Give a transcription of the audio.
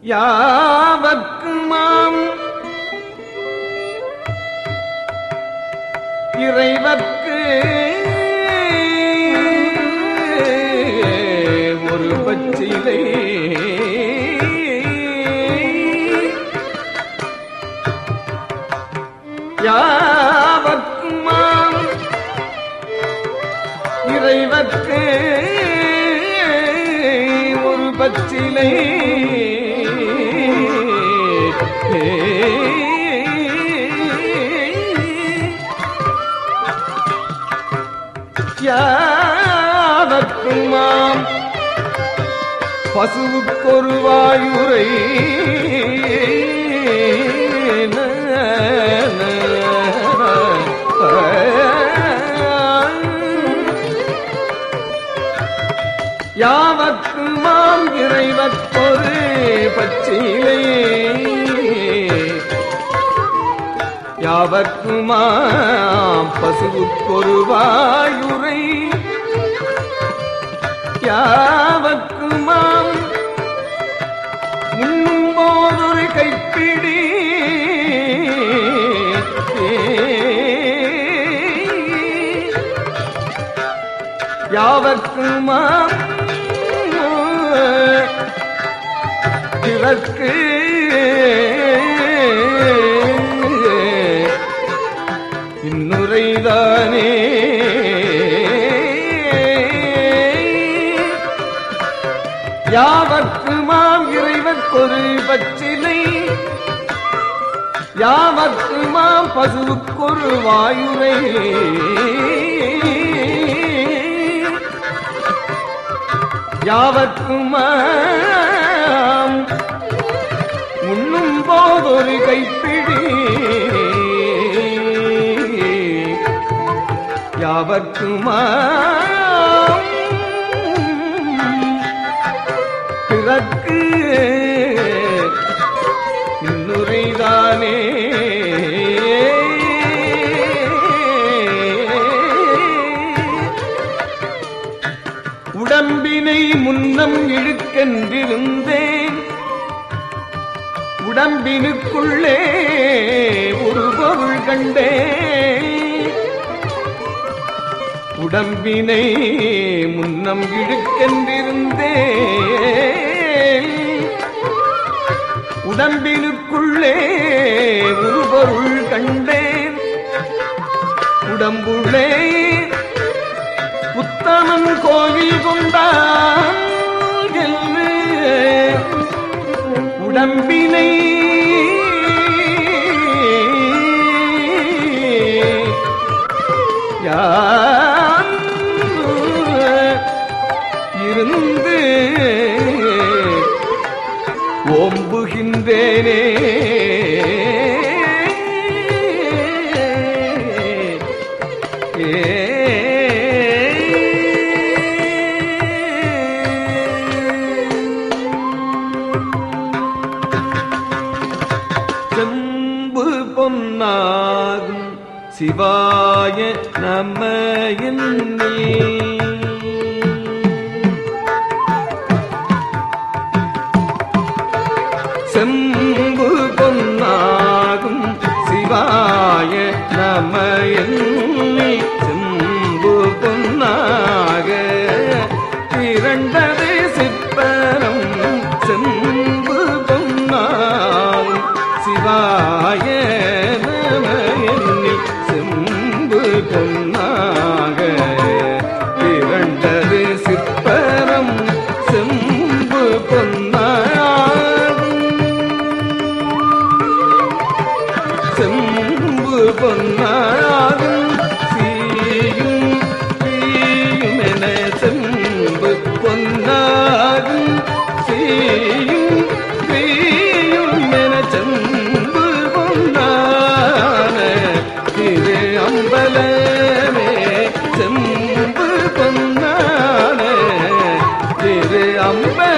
யாவர்க்குமாம் இறைவர்க்கு ஒரு பச்சிலை யாவர்க்குமாம் இறைவர்க்கு ஒரு பச்சிலை யாவர்க்குமாம் பசுவுக்கொரு வாயுரை யாவர்க்குமாம் இறைவற்கொரு பச்சிலை யாவர்க்குமாம் பசுவுக்கொரு வாயுரை யாவர்க்குமாம் உண்ணும் போதொரு கைப்பிடி யாவர்க்குமாம் பிறர்க்கு இன்னுரைதானே யாவர்க்குமாம் இறைவற்கொரு பச்சிலை யாவர்க்குமாம் பசுவுக்கொரு வாயுரை யாவர்க்குமாம் உண்ணும் போதொரு கைப்பிடி யாவர்க்குமாம் பிறக்கு இன்னுரைதானே உடம்பினை முன்னம் இழுக்கென்றிருந்தேன் உடம்பினுக்குள்ளே ஒரு பொருள் கண்டேன் உடம்பினை முன்னம் இழுக்கென்றிருந்தேன் உடம்பினுக்குள்ளே ஒரு பொருள் கண்டேன் உடம்புள்ளே உத்தமன் கோயில் கொண்டான் என்று உடம்பினை யான் இருந்து ஓம்புகின்றேனே செம்பு பொன்னாகும் சிவாய நம என்னே செம்பு பொன்னாகும் சிவாய நம என்னே செம்பு பொன்னாக இரண்டது சிற்பரம் செம்பு பொன்னாகும் சிவாய நம என்னே செம்பு பொன்னாக இரண்டது சிற்பரம் செம்பு பொன்னாகும் செம்பு பொன்னாகும் சீயும் தீயும் என செம்பு பொன்னாகும் சீயும் தீயும் என செம்பு பொன்னான திரு அம்பலமே செம்பு பொன்னான திரு அம்பல